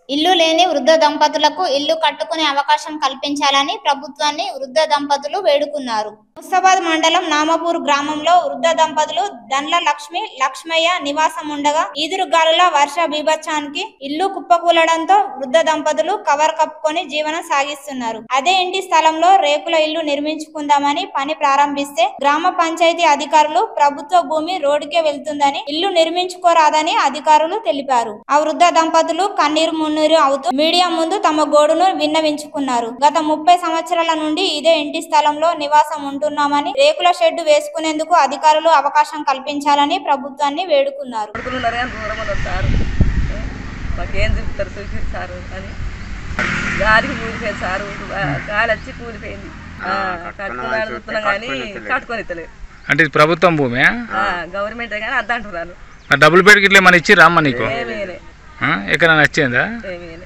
ఇల్లు లేని వృద్ధ దంపతులకు ఇల్లు కట్టుకునే అవకాశం కల్పించాలని ప్రభుత్వాన్ని వృద్ధ దంపతులు వేడుకున్నారు ముస్తాబాద్ మండలం నామపూర్ గ్రామంలో వృద్ధ దంపతులు దండ్ల లక్ష్మి లక్ష్మయ్య నివాసం ఉండగా ఈదురు గాలుల వర్ష బీభత్సానికి ఇల్లు కుప్పకూలడంతో వృద్ధ దంపతులు కవర్ కప్పుకొని జీవనం సాగిస్తున్నారు అదే ఇంటి స్థలంలో రేకుల ఇల్లు నిర్మించుకుందామని పని ప్రారంభిస్తే గ్రామ పంచాయతీ అధికారులు ప్రభుత్వ భూమి రోడ్డుకే వెళ్తుందని ఇల్లు నిర్మించుకోరాదని అధికారులు తెలిపారు ఆ వృద్ధ దంపతులు కన్నీరు మున్నీరు అవుతూ మీడియా ముందు తమ గోడును విన్నవించుకున్నారు గత ముప్పై సంవత్సరాల నుండి ఇదే ఇంటి స్థలంలో నివాసం ఉంటున్నామని రేకుల షెడ్డు వేసుకునేందుకు అధికారులు అవకాశం కల్పించాలని ప్రభుత్వాన్ని వేడుకున్నారు కొడుకులున్నారు కానీ దూరం ఉన్నారు సార్ మాకేం చెప్తారు చూసి సారు అని గాలికి కూలిపోయింది సారు ఆ, గాలి వచ్చి కూలిపోయింది ఆ, కట్టుకుని అడుగుతున్నాం కానీ కట్టుకొని ఇస్తలేదు అంటే ఇది ప్రభుత్వం భూమి గవర్నమెంటే కానీ అద్ద అంటున్నాను మరి డబుల్ బెడ్కి ఇట్లా మన ఇచ్చి రామ్మ నీకు ఏమీలే ఆ? ఎక్కడైనా వచ్చిందా ఏమీలే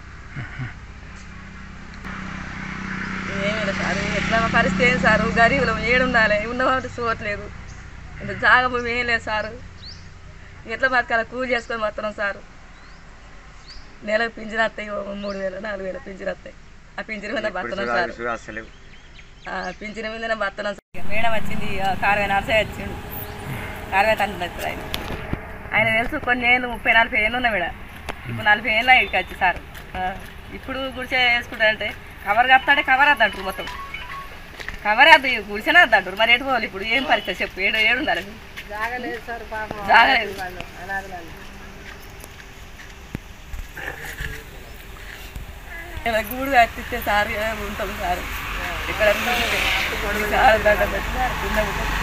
ఏమీలే సార్ ఎట్లా మా పరిస్థితి ఏం సారు గరీబులు ఏడు ఉండాలి ఉన్నవాటి చూడట్లేదు ఇంత జాగ భూమి ఏం లేదు సారు ఎట్లా బతకాలి కూలి చేసుకొని బతున్నాం సారు నెలకు పింఛన్ వస్తాయి ఓ మూడు వేలు నాలుగు వేలు పింఛన్ వస్తాయి ఆ పింఛన్ మీద బతున్నాం సార్ అసలు ఆ పింఛన్ మీదనే బతున్నాం సార్ మేడం వచ్చింది కారవై నరసే వచ్చిండు కారవై తండ్రి వస్తారు ఆయన ఆయన తెలుసు కొన్ని ఏళ్ళు ముప్పై నలభై ఏళ్ళు ఉన్నా మేడం ఇప్పుడు నలభై ఏళ్ళు ఇక్కడికి వచ్చి సార్ ఆ, ఇప్పుడు గుడిసె వేసుకుంటారంటే కవర్ కప్తాడే కవర్ వద్దంటారు మొత్తం కవర్ వద్దు గుడిసెనే వద్దంటారు మరి ఎటు పోవాలి ఇప్పుడు ఏం పరిస్థితి చెప్పు ఏడు ఏడు ఉండాలి జాగలేదు ఇలా గూడు కట్టిస్తే సార్ ఏ ఉంటుంది సార్ ఇక్కడ సార్ దండం పెట్టి సార్ కింద ఉంటుంది